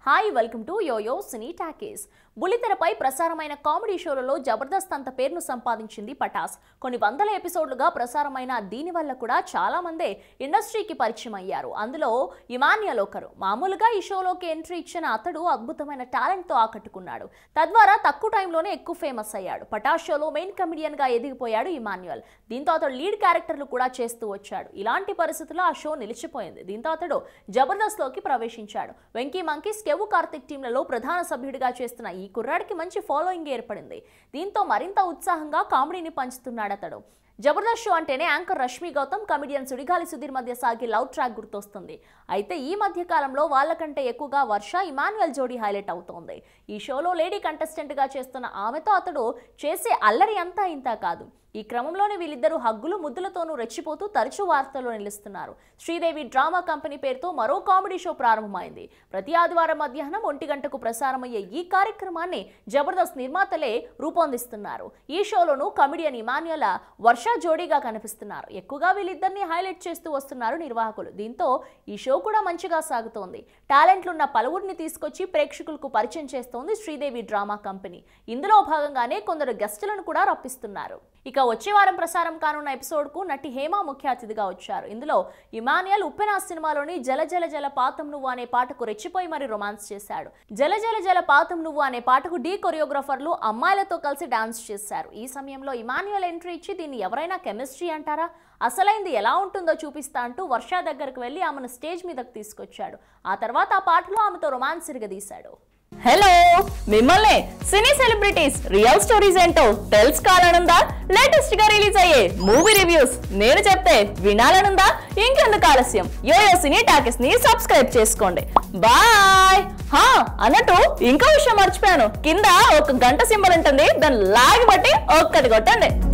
hi welcome to YoYo Cine Talkies బుల్లితెరపై ప్రసారమైన comedy షోలలో Jabardasth అంత పేరును సంపాదించింది పటాస్ కొన్ని వందల ఎపిసోడ్లుగా ప్రసారమైన దీనివల్ల కూడా చాలా మందే ఇండస్ట్రీకి పరిచయం అయ్యారు అందులో ఇమాన్యుల్ ఒకరు మామూలుగా ఈ షోలోకి ఎంట్రీ ఇచ్చిన అతడు అద్భుతమైన టాలెంట్తో ఆకట్టుకున్నాడు తద్వారా తక్కువ టైంలోనే ఎక్కువ ఫేమస్ అయ్యాడు పటాస్ షోలో మెయిన్ కమెడియన్ గా ఎదిగిపోయాడు ఇమాన్యుయల్ దీంతో అతడు లీడ్ క్యారెక్టర్లు కూడా చేస్తూ వచ్చాడు ఇలాంటి పరిస్థితుల్లో ఆ షో నిలిచిపోయింది దీంతో అతడు జబర్దస్త్ లోకి ప్రవేశించాడు వెంకీ మంకీస్ కెవ్వు కార్తిక్ టీంలలో ప్రధాన సభ్యుడిగా చేస్తున్న ఈ కుర్రాడికి మంచి ఫాలోయింగ్ ఏర్పడింది దీంతో మరింత ఉత్సాహంగా కామెడీని పంచుతున్నాడు అతడు జబర్దస్త్ షో అంటేనే యాంకర్ రష్మి గౌతమ్ కమిడియన్ సుడిగాలి సుధీర్ మధ్య సాగే లవ్ ట్రాక్ గుర్తొస్తుంది అయితే ఈ మధ్య కాలంలో వాళ్ళకంటే ఎక్కువగా వర్ష ఇమాన్యుయల్ జోడీ హైలైట్ అవుతోంది ఈ షోలో లేడీ కంటెస్టెంట్ గా చేస్తున్న ఆమెతో అతడు చేసే అల్లరి అంతా ఇంత కాదు ఈ క్రమంలోనే వీళ్ళిద్దరూ హగ్గులు ముద్దులతోనూ రెచ్చిపోతూ తరచూ వార్తల్లో నిలుస్తున్నారు శ్రీదేవి డ్రామా కంపెనీ పేరుతో మరో కామెడీ షో ప్రారంభమైంది ప్రతి ఆదివారం మధ్యాహ్నం ఒంటి గంటకు ప్రసారమయ్యే ఈ కార్యక్రమాన్ని జబర్దస్త్ నిర్మాతలే రూపొందిస్తున్నారు ఈ షోలోనూ కమెడియన్ ఇమాన్యుల వర్ష జోడీగా కనిపిస్తున్నారు ఎక్కువగా వీళ్ళిద్దరిని హైలైట్ చేస్తూ వస్తున్నారు నిర్వాహకులు దీంతో ఈ షో కూడా మంచిగా సాగుతోంది టాలెంట్లున్న పలువురిని తీసుకొచ్చి ప్రేక్షకులకు పరిచయం చేస్తోంది శ్రీదేవి డ్రామా కంపెనీ ఇందులో భాగంగానే కొందరు గెస్టులను కూడా రప్పిస్తున్నారు ఇక వచ్చే వారం ప్రసారం కానున్న ఎపిసోడ్ కు నటి హేమ ముఖ్య అతిథిగా వచ్చారు ఇందులో ఇమానియల్ ఉప్పెనా సినిమాలోని జల జల జల పాతం నువ్వు అనే పాటకు రెచ్చిపోయి మరి రొమాన్స్ చేశాడు జల జల జల పాతం నువ్వు అనే పాటకు డీ కొరియోగ్రాఫర్లు అమ్మాయిలతో కలిసి డాన్స్ చేశారు ఈ సమయంలో ఇమాన్యుయల్ ఎంట్రీ ఇచ్చి దీన్ని ఎవరైనా కెమిస్ట్రీ అంటారా అసలైంది ఎలా ఉంటుందో చూపిస్తా అంటూ వర్ష దగ్గరకు వెళ్ళి ఆమెను స్టేజ్ మీదకు తీసుకొచ్చాడు ఆ తర్వాత ఆ పాటలో ఆమెతో రొమాన్స్ ఇరగదీశాడు హలో మిమ్మల్ని సినీ సెలబ్రిటీస్ రియల్ స్టోరీస్ ఏంటో తెలుసుకోవాలనుందా లేటెస్ట్ గా రిలీజ్ అయ్యే మూవీ రివ్యూస్ నేను చెప్తే వినాలనుందా ఇంకెందుకు ఆలస్యం యోయో సినీ టాకెస్ ని సబ్స్క్రైబ్ చేసుకోండి బాయ్ హా అన్నట్టు ఇంకో విషయం మర్చిపోయాను కింద ఒక గంట సింబల్ ఉంటుంది దాన్ని లాగి బట్టి ఒక్కటి కొట్టండి